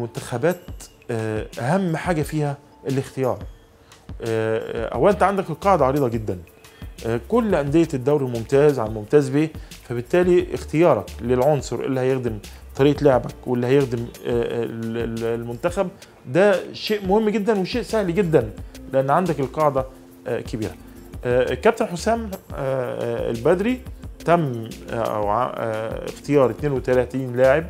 المنتخبات آه، اهم حاجه فيها الاختيار آه، آه، اولا انت عندك القاعده عريضه جدا آه، كل انديه الدوري الممتاز على الممتاز ب فبالتالي اختيارك للعنصر اللي هيخدم طريقه لعبك واللي هيخدم آه، ال- ال- المنتخب ده شيء مهم جدا وشيء سهل جدا لان عندك القاعده آه، كبيره آه، الكابتن حسام آه، آه، البدري تم آه، أو ع- آه، اختيار 32 لاعب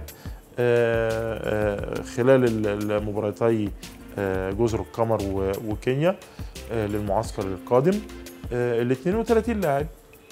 آه، آه، خلال ال- المباراتي آه، جزر القمر و- وكينيا آه، للمعسكر القادم ال 32 لاعب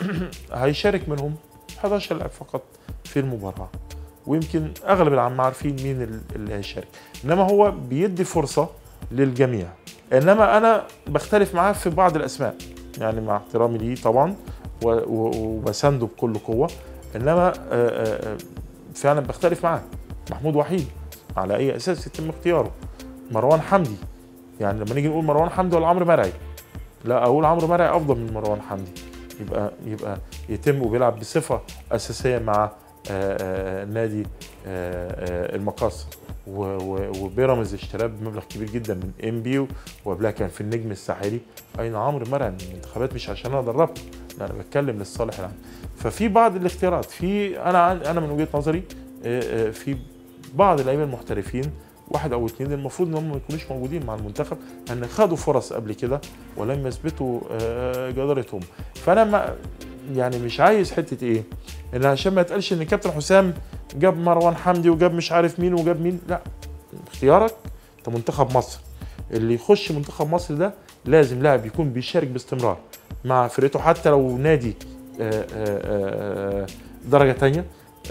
هيشارك منهم 11 لاعب فقط في المباراه ويمكن اغلب العام عارفين مين ال- اللي هيشارك انما هو بيدي فرصه للجميع انما انا بختلف معاه في بعض الاسماء يعني مع احترامي ليه طبعا و- و- وبسنده بكل قوه انما آه، آه، آه، فعلا بختلف معاه محمود وحيد على اي اساس يتم اختياره مروان حمدي يعني لما نيجي نقول مروان حمدي ولا عمرو مرعي لا اقول عمرو مرعي افضل من مروان حمدي يبقى يبقى يتم وبيلعب بصفه اساسيه مع آه، آه، نادي آه، آه، المقاصه و- و- وبيراميدز اشتراه بمبلغ كبير جدا من ام بي وقبلها كان في النجم الساحلي اين عمرو مرعي من المنتخبات مش عشان انا دربته لا انا بتكلم للصالح العام ففي بعض الاختيارات في انا عن- انا من وجهه نظري آه، آه، في بعض اللعيبه المحترفين واحد او اثنين المفروض ان هم ما يكونوش موجودين مع المنتخب ان خدوا فرص قبل كده ولم يثبتوا آه، جدارتهم فانا ما يعني مش عايز حته ايه ان عشان ما يتقالش ان كابتن حسام جاب مروان حمدي وجاب مش عارف مين وجاب مين لا اختيارك انت منتخب مصر اللي يخش منتخب مصر ده لازم لاعب يكون بيشارك باستمرار مع فرقته حتى لو نادي آه، آه، آه، درجه تانية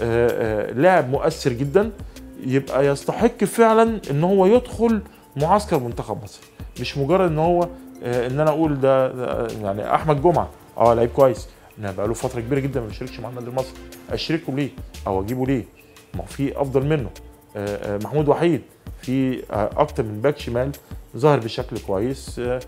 آه، آه، لاعب مؤثر جدا يبقى يستحق فعلا ان هو يدخل معسكر منتخب مصر مش مجرد ان هو آه، ان انا اقول ده, ده يعني احمد جمعه اه لعيب كويس انا بقى له فتره كبيره جدا ما بيشاركش مع النادي المصري اشركه ليه او اجيبه ليه ما هو في افضل منه آه، آه، محمود وحيد في آه، اكتر من باك شمال ظاهر بشكل كويس آه،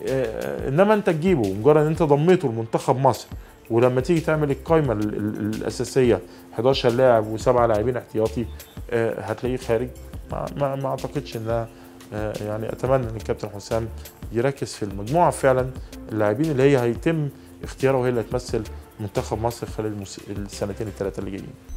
آه، انما انت تجيبه مجرد ان انت ضميته لمنتخب مصر ولما تيجي تعمل القائمه ال- ال- الاساسيه 11 لاعب وسبعه لاعبين احتياطي آه، هتلاقيه خارج ما, ما, ما اعتقدش انها آه، يعني اتمنى ان الكابتن حسام يركز في المجموعه فعلا اللاعبين اللي هي هيتم اختيارها وهي اللي هتمثل منتخب مصر خلال المس- السنتين الثلاثه اللي جايين